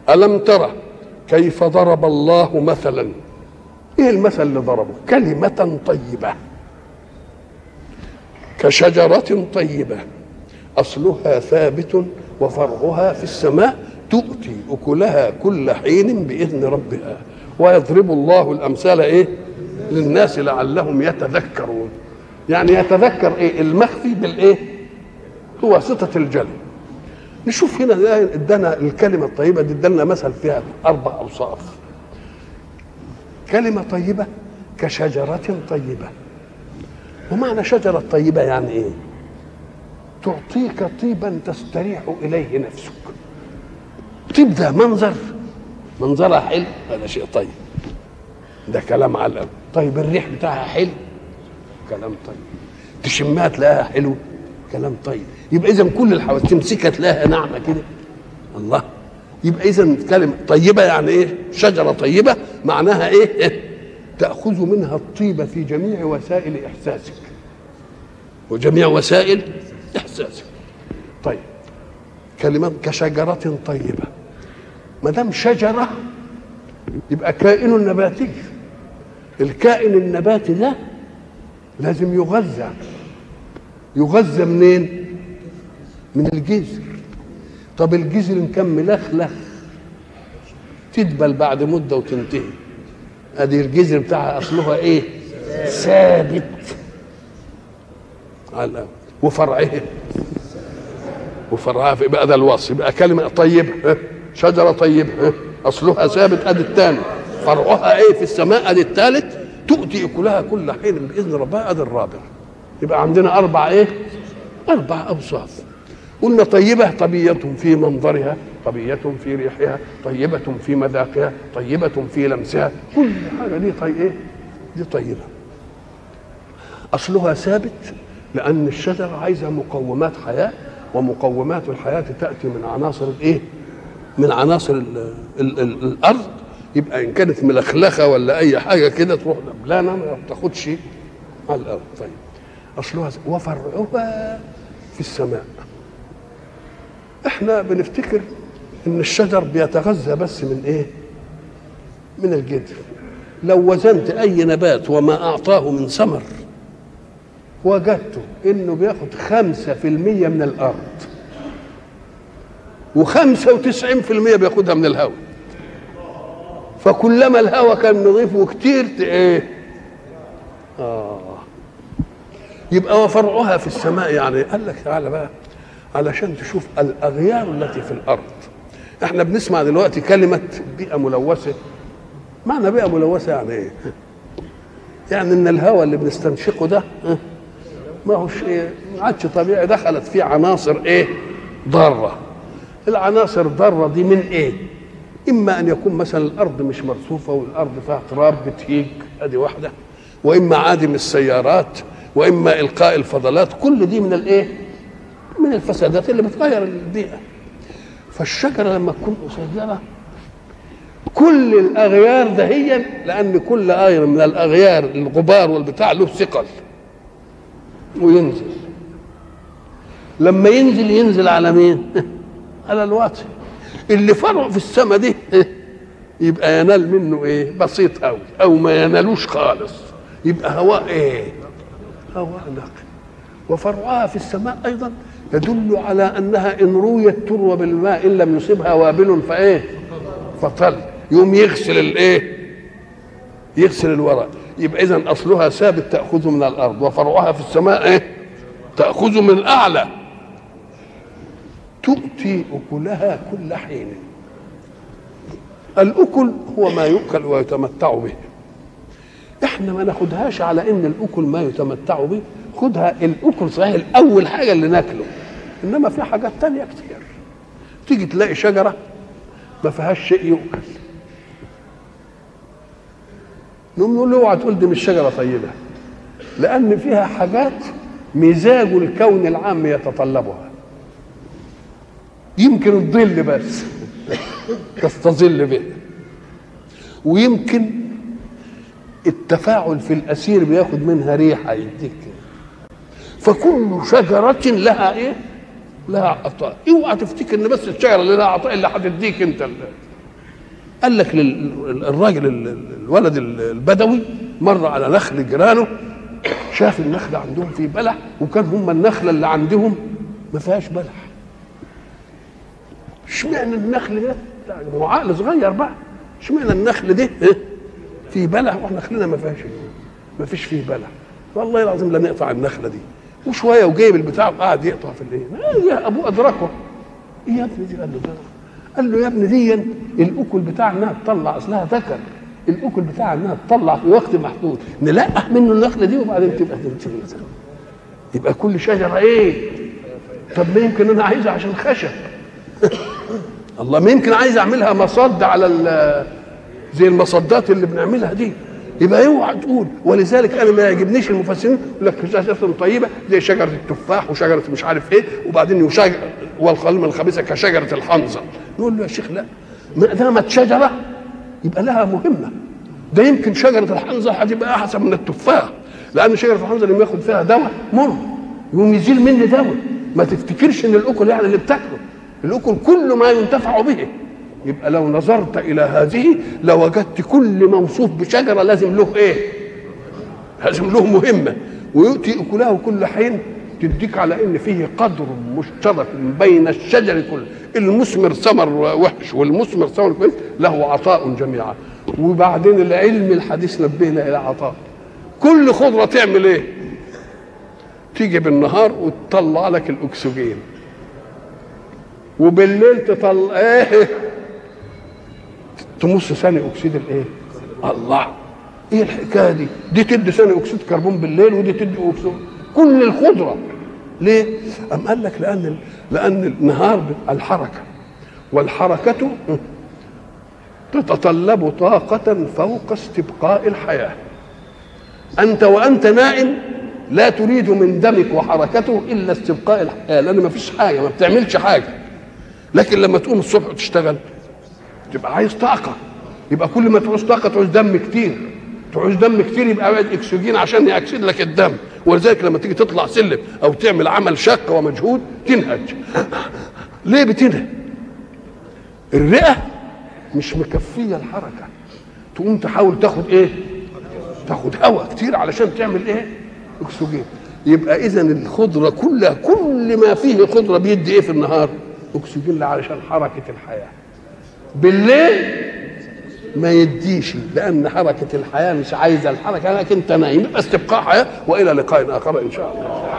ألم ترى كيف ضرب الله مثلا ايه المثل اللي ضربه كلمة طيبة كشجرة طيبة أصلها ثابت وفرعها في السماء تؤتي أكلها كل حين بإذن ربها ويضرب الله الأمثال إيه للناس لعلهم يتذكرون يعني يتذكر إيه المخفي بالإيه هو ستة الجلي نشوف هنا ادانا الكلمة الطيبة دي ادانا مثل فيها أربع أوصاف كلمة طيبة كشجرة طيبة ومعنى شجرة طيبة يعني إيه تعطيك طيبا تستريح إليه نفسك طيب ده منظر منظرها حلو هذا شيء طيب ده كلام على الأول طيب الريح بتاعها حلو كلام طيب تشمها تلاقيها حلو كلام طيب يبقى اذا كل الحواس تمسكها تلاقيها ناعمه كده الله يبقى اذا كلمه طيبه يعني ايه شجره طيبه معناها ايه تاخذ منها الطيبه في جميع وسائل احساسك وجميع وسائل احساسك طيب كلمه كشجره طيبه ما دام شجره يبقى كائن نباتي الكائن النباتي ده لازم يغذى يغذى منين من الجذر طب الجذر ان كان ملخلخ تدبل بعد مده وتنتهي ادي الجذر بتاعها اصلها ايه ثابت على وفرعه وفرعها في بقى ده الوصف يبقى كلمه طيبه شجره طيبه اصلها ثابت ادي الثاني فرعها ايه في السماء ادي الثالث تؤتي اكلها كل حين باذن ربها ادي الرابع يبقى عندنا اربع ايه اربع اوصاف قلنا طيبه طبية في منظرها طبية في ريحها طيبة في مذاقها طيبة في لمسها كل حاجة دي طي ايه دي طيبة أصلها ثابت لأن الشجرة عايزة مقومات حياة ومقومات الحياة تأتي من عناصر الإيه؟ من عناصر ال ال ال الأرض يبقى إن كانت ملخلخة ولا أي حاجة كده تروح دبلانة ما بتاخدش على الأرض طيب أصلها وفرعها في السماء احنا بنفتكر ان الشجر بيتغذى بس من ايه من الجذر لو وزنت اي نبات وما اعطاه من ثمر وجدته انه بياخد خمسة في المية من الارض وخمسة وتسعين في المية بياخدها من الهواء فكلما الهواء كان نظيف وكتير ايه اه يبقى وفرعها في السماء يعني قال لك تعالى بقى علشان تشوف الاغيار التي في الارض احنا بنسمع دلوقتي كلمه بيئه ملوثه معنى بيئه ملوثه يعني ايه يعني ان الهواء اللي بنستنشقه ده ما هوش ايه ما عادش طبيعي دخلت فيه عناصر ايه ضاره العناصر الضاره دي من ايه اما ان يكون مثلا الارض مش مرصوفه والارض فيها تراب بتهيج ادي واحده واما عادم السيارات واما القاء الفضلات كل دي من الايه من الفسادات اللي بتغير البيئه فالشجره لما تكون قصيره كل الاغيار دهيا لان كل غير من الاغيار الغبار والبتاع له ثقل وينزل لما ينزل ينزل على مين؟ على الواطي اللي فرعه في السماء دي يبقى ينال منه ايه؟ بسيط قوي او ما ينالوش خالص يبقى هواء ايه؟ هواء نقي وفرعها في السماء ايضا يدل على انها ان رويت تروى بالماء ان لم يصبها وابل فايه فطل يوم يغسل الايه يغسل الورق يبقى اذا اصلها ثابت تاخذ من الارض وفرعها في السماء ايه تاخذ من اعلى تؤتي اكلها كل حين الاكل هو ما يؤكل ويتمتع به احنا ما ناخدهاش على ان الاكل ما يتمتع به خدها الاكل صحيح الاول حاجه اللي ناكله انما في حاجات تانية كتير تيجي تلاقي شجره ما فيهاش شيء يؤكل نقوم نقول له اوعى تقول دي مش شجره طيبه لان فيها حاجات مزاج الكون العام يتطلبها يمكن الظل بس تستظل به ويمكن التفاعل في الاسير بياخد منها ريحه يديك فكل شجره لها ايه؟ لها عطاء اوعى تفتكر ان بس الشجره اللي لها عطاء اللي هتديك انت اللي. قال لك للراجل الولد البدوي مر على نخل جيرانه شاف النخل عندهم فيه بلح وكان هم النخله اللي عندهم ما فيهاش بلح اشمعنى النخل ده هو عقل صغير بقى اشمعنى النخل ده فيه بلح واحنا نخلنا ما فيهاش ما فيش فيه بلح والله العظيم لا نقطع النخله دي وشويه وجايب البتاع وقعد يقطع في الايه يا ابوه ادركه ايه يا ابني دي قال له ده قال له يا ابني دي الاكل بتاع انها تطلع اصلها ذكر الاكل بتاع انها تطلع في وقت محدود نلقح منه النخله دي وبعدين تبقى تنتهي يبقى كل شجره ايه طب ما يمكن انا عايزها عشان خشب الله ما يمكن عايز اعملها مصد على زي المصدات اللي بنعملها دي يبقى اوعى تقول ولذلك انا ما يعجبنيش المفسرين يقول لك شجره طيبه زي شجره التفاح وشجره مش عارف ايه وبعدين وشجر والقلم الخبيثه كشجره الحنظل نقول له يا شيخ لا ما دامت شجره يبقى لها مهمه ده يمكن شجره الحنظل هتبقى احسن من التفاح لان شجره الحنظل لما ياخد فيها دواء مر يقوم يزيل مني دواء ما تفتكرش ان الاكل يعني اللي بتاكله الاكل كل ما ينتفع به يبقى لو نظرت الى هذه لوجدت كل موصوف بشجره لازم له ايه لازم له مهمه ويؤتي اكله كل حين تديك على ان فيه قدر مشترك بين الشجر كله المثمر ثمر وحش والمثمر ثمر كويس له عطاء جميعا وبعدين العلم الحديث نبهنا الى عطاء كل خضره تعمل ايه تيجي بالنهار وتطلع لك الاكسجين وبالليل تطلع ايه تمص ثاني اكسيد الايه الله ايه الحكايه دي دي تدي ثاني اكسيد كربون بالليل ودي تدي اكسيد كل الخضره ليه ام قال لك لان لان النهار الحركه والحركه تتطلب طاقة فوق استبقاء الحياة أنت وأنت نائم لا تريد من دمك وحركته إلا استبقاء الحياة لأن ما فيش حاجة ما بتعملش حاجة لكن لما تقوم الصبح وتشتغل تبقى عايز طاقة يبقى كل ما تعوز طاقة تعوز دم كتير تعوز دم كتير يبقى عايز اكسجين عشان يأكسد لك الدم ولذلك لما تيجي تطلع سلم او تعمل عمل شاق ومجهود تنهج ليه بتنهج الرئة مش مكفية الحركة تقوم تحاول تاخد ايه تاخد هواء كتير علشان تعمل ايه اكسجين يبقى اذا الخضرة كلها كل ما فيه خضرة بيدي ايه في النهار اكسجين علشان حركة الحياة بالليل ما يديش لان حركه الحياه مش عايزه الحركه لكن انت نايم يبقى استبقاء حياه والى لقاء اخر ان شاء الله